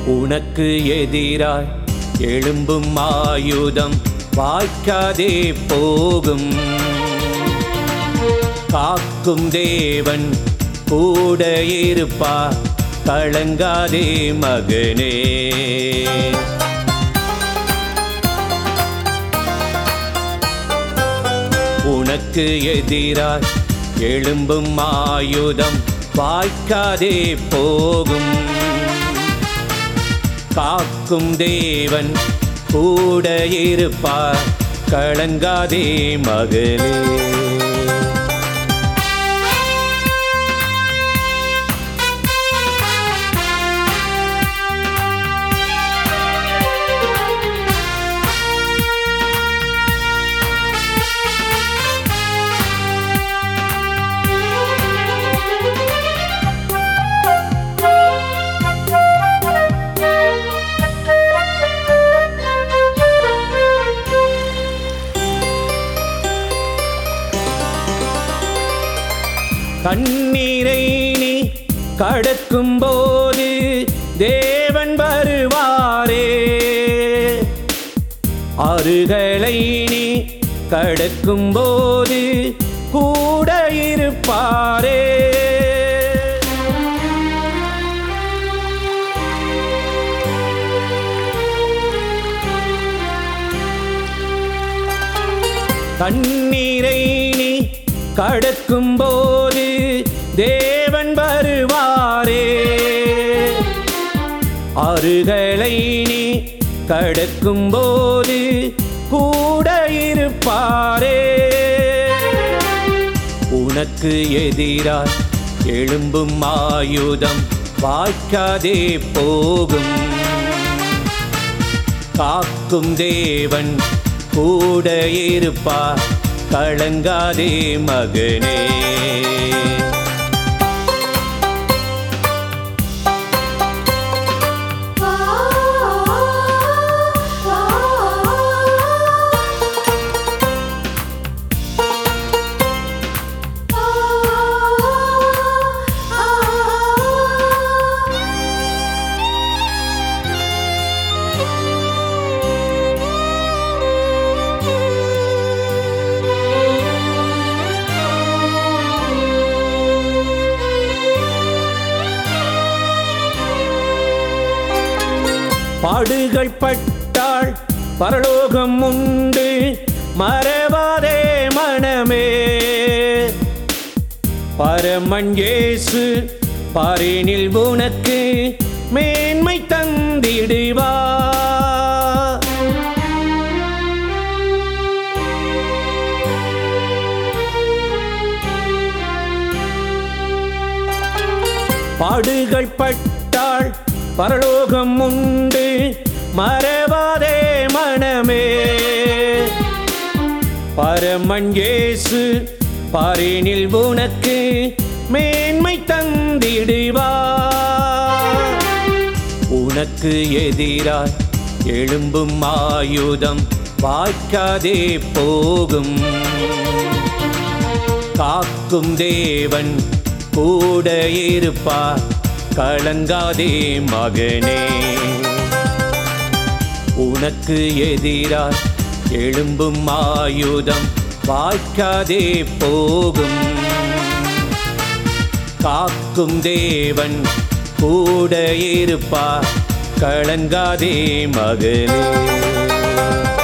உனக்கு எதிராய் எழும்பும் ஆயுதம் வாய்க்காதே போகும் காக்கும் தேவன் கூட இருப்பார் கலங்காதே மகனே உனக்கு எதிராய் எழும்பும் ஆயுதம் வாய்க்காதே போகும் காக்கும் தேவன் கூட இருப்பார் கலங்காதே மகளே கண்ணீரை நீ கடக்கும் போது தேவன் வருவாரே அருகளை நீ கடக்கும் போது கூட இருப்பாரே தண்ணீரை நீ கடக்கும் போது தேவன் வருவாரே அருகளை நீ கடக்கும் போது கூட இருப்பாரே உனக்கு எதிராய் எழும்பும் ஆயுதம் வாய்க்காதே போகும் காக்கும் தேவன் கூட இருப்பார் கலங்காதே மகனே பாடுகள் பட்டாள் பரலோகம் உண்டு மறவாதே மனமே பரமன் இயேசு பாரினில் உனக்கு மேன்மை தந்திடுவா பாடுகள் பட்டாள் பரலோகம் உண்டு மறவாதே மனமே பரமன் இயேசு பாரினில் உனக்கு மேன்மை தந்திடுவா உனக்கு எதிராய் எழும்பும் ஆயுதம் வாய்க்காதே போகும் காக்கும் தேவன் கூட இருப்பார் கலங்காதே மகனே உனக்கு எதிராய் எழும்பும் ஆயுதம் வாய்க்காதே போகும் காக்கும் தேவன் கூட இருப்பார் கலங்காதே மகளே